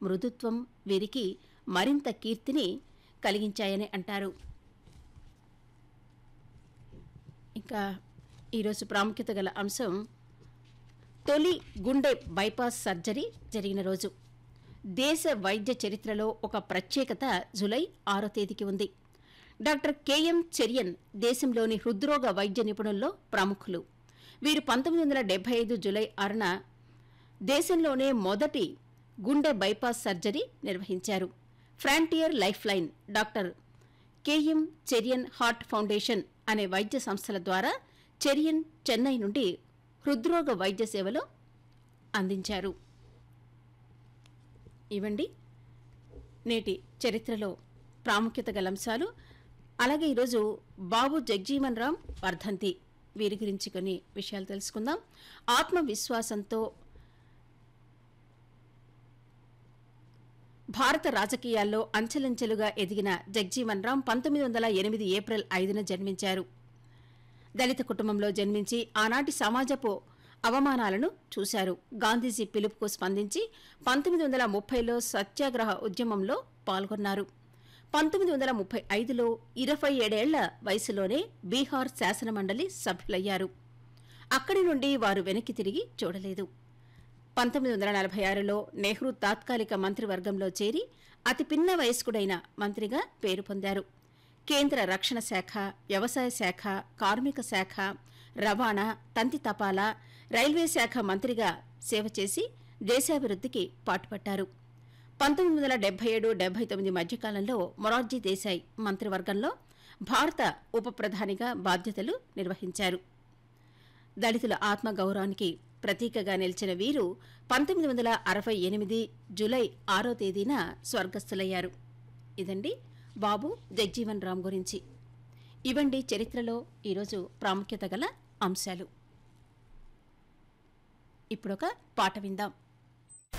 మృదుత్వం వీరికి మరింత కీర్తిని కలిగించాయని అంటారు ఇంకా ఈరోజు ప్రాముఖ్యత గల అంశం తొలి గుండె బైపాస్ సర్జరీ జరిగిన రోజు దేశ వైద్య చరిత్రలో ఒక ప్రత్యేకత జులై ఆరో తేదీకి ఉంది డాక్టర్ కెఎం చెరియన్ దేశంలోని హృద్రోగ వైద్య నిపుణుల్లో ప్రముఖులు వీరు పంతొమ్మిది వందల డెబ్బై ఐదు జులై ఆరున దేశంలోనే మొదటి గుండె బైపాస్ సర్జరీ నిర్వహించారు frontier lifeline doctor KM Cherian heart foundation అనే వైద్య సంస్థల ద్వారా చెరియన్ చెన్నై నుండి హృద్రోగ వైద్య సేవలు అందించారు ఇవండి నేటి చరిత్రలో ప్రాముఖ్యత గల అంశాలు అలాగే ఈరోజు బాబు జగ్జీవన్ రామ్ వర్ధంతి వీరి గురించి కొన్ని విషయాలు తెలుసుకుందాం ఆత్మవిశ్వాసంతో భారత రాజకీయాల్లో అంచెలంచెలుగా ఎదిగిన జగ్జీవన్ రామ్ పంతొమ్మిది వందల ఎనిమిది ఏప్రిల్ ఐదున జన్మించారు దళిత కుటుంబంలో జన్మించి ఆనాటి సమాజపు అవమానాలను చూశారు గాంధీజీ పిలుపుకు స్పందించి పంతొమ్మిది వందల ముప్పైలో సత్యాగ్రహ ఉద్యమంలో పాల్గొన్నారు పంతొమ్మిది వందల ముప్పై ఐదులో ఇరవై ఏడేళ్ల వయసులోనే బీహార్ శాసనమండలి సభ్యులయ్యారు అక్కడి నుండి వారు వెనక్కి తిరిగి చూడలేదు పంతొమ్మిది వందల నలభై ఆరులో నెహ్రూ తాత్కాలిక మంత్రివర్గంలో చేరి అతి పిన్న వయస్కుడైన మంత్రిగా పేరు పొందారు కేంద్ర రక్షణ శాఖ వ్యవసాయ శాఖ కార్మిక శాఖ రవాణా తంతి తపాలా రైల్వే శాఖ మంత్రిగా సేవ చేసి దేశాభివృద్ధికి పాటుపట్టారు పంతొమ్మిది వందల డెబ్బై ఏడు డెబ్బై తొమ్మిది మధ్యకాలంలో మొరార్జీ దేశాయ్ మంత్రివర్గంలో భారత ఉప ప్రధానిగా బాధ్యతలు నిర్వహించారు దళితుల ఆత్మగౌరవానికి ప్రతీకగా నిలిచిన వీరు పంతొమ్మిది వందల అరవై ఎనిమిది జులై ఆరో తేదీన స్వర్గస్థులయ్యారు ఇదండి బాబు జగ్జీవన్ రామ్ గురించి ఇవండి చరిత్రలో ఈరోజు ప్రాముఖ్యత గల అంశాలు ఇప్పుడొక పాట విందాం